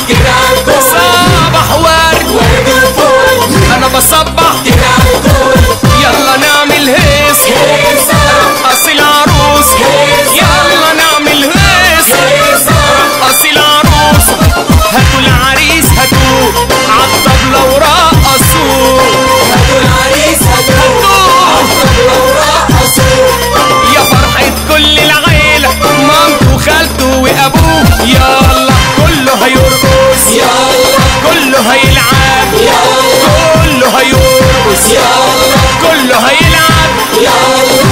كده عالكل صباح ورد ورد وفول انا بصبح كده عالكل يلا نعمل هيص هيصة رقص العروس هيصة. يلا نعمل هيص هيصة رقص العروس هاتوا العريس هاتوا عالطبلة ورقصوا هاتوا العريس هاتوا عالطبلة ورقصوا يا فرحة كل العيلة مامته وخالته وابوه يلا كله هيرقص يلا كله هيلعب يلا كله هيرقص يلا كله هيلعب يلا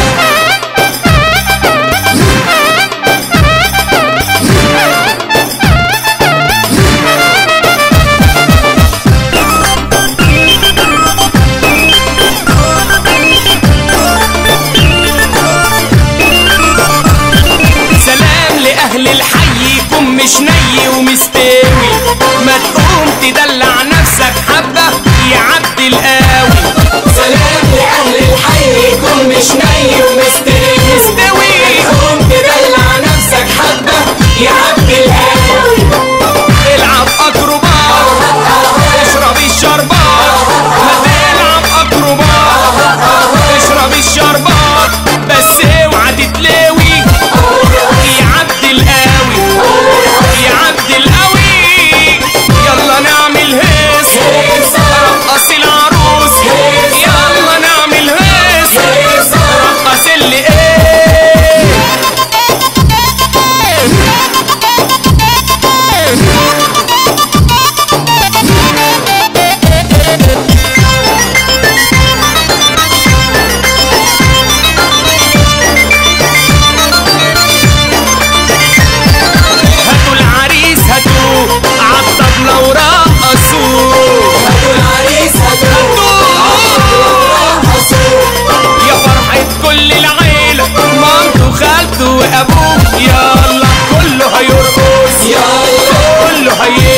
سلام لأهل الحي يكون مش ني ومستوي ما تقوم تدلع نفسك حبة يا عبد القاوي سلام لأهل الحي يكون مش ني ومستوي مستوي قوم تدلع نفسك حبة يا عبد الهاوي العب أكروبات اشرب الشربات ما تلعب أكروبات اشرب الشربات بس اوعى تتلاوي يا عبد القاوي يا عبد القاوي يلا نعمل هيص هيصة رقص العروس يلا نعمل هيص هيصة رقص اللي ايه هاتوا العريس هاتوا عالطبلة ورقصوا هاتوا العريس هاتوا رقصوا يا فرحة كل العيلة مامته وخالته وابوه يلا كله هيرقص يلا كله هيرقص